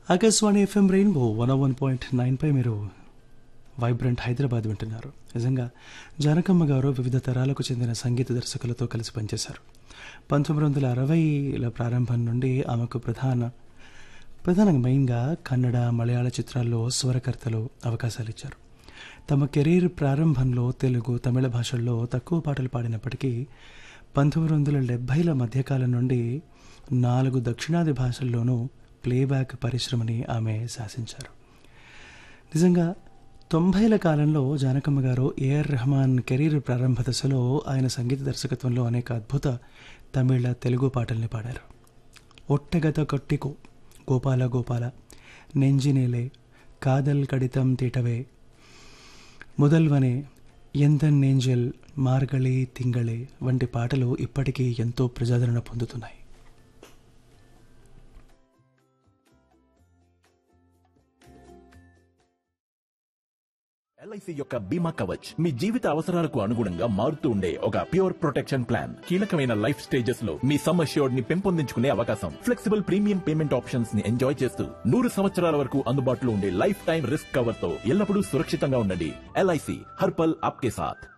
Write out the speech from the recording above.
Akashvani FM rainbow one one point nine పై మీరు vibrant Hyderabad వింటున్నారు నిజంగా జానకమ్మ గారు వివిధ తరాలకు చెందిన సంగీత దర్శకులతో కలిసి పనిచేశారు పంతొమ్మిది వందల అరవైల ప్రారంభం నుండి ఆమెకు ప్రధాన ప్రధానంగా మెయిన్గా కన్నడ మలయాళ చిత్రాల్లో స్వరకర్తలు అవకాశాలు ఇచ్చారు తమ కెరీర్ ప్రారంభంలో తెలుగు తమిళ భాషల్లో తక్కువ పాటలు పాడినప్పటికీ పంతొమ్మిది వందల డెబ్భైల మధ్యకాలం నుండి నాలుగు దక్షిణాది భాషల్లోనూ ప్లేబ్యాక్ పరిశ్రమని ఆమె శాసించారు నిజంగా తొంభైల కాలంలో జానకమ్మ గారు ఏఆర్ రెహమాన్ కెరీర్ ప్రారంభ దశలో ఆయన సంగీత దర్శకత్వంలో అనేక అద్భుత తమిళ తెలుగు పాటల్ని పాడారు ఒట్టగత కొట్టికో గోపాల గోపాల నెంజినేలే కాదల్ కడితం తీటవే ముదల్వనే ఎంతన్ నేంజల్ మార్గళి తింగళే వంటి పాటలు ఇప్పటికీ ఎంతో ప్రజాదరణ పొందుతున్నాయి ఎల్ఐసి యొక్క బీమా కవచ్ మీ జీవిత అవసరాలకు అనుగుణంగా మారుతూ ఉండే ఒక ప్యూర్ ప్రొటెక్షన్ ప్లాన్ కీలకమైన లైఫ్ స్టేజెస్ లో మీ సమ్ అష్యూర్డ్ ని పెంపొందించుకునే అవకాశం ఫ్లెక్సిబుల్ ప్రీమియం పేమెంట్ ఆప్షన్స్ ని ఎంజాయ్ చేస్తూ నూరు సంవత్సరాల వరకు అందుబాటులో ఉండే లైఫ్ టైం రిస్క్ కవర్ తో ఎల్లప్పుడూ సురక్షితంగా ఉండండి ఎల్ఐసి హర్పల్ ఆప్కే సాథ్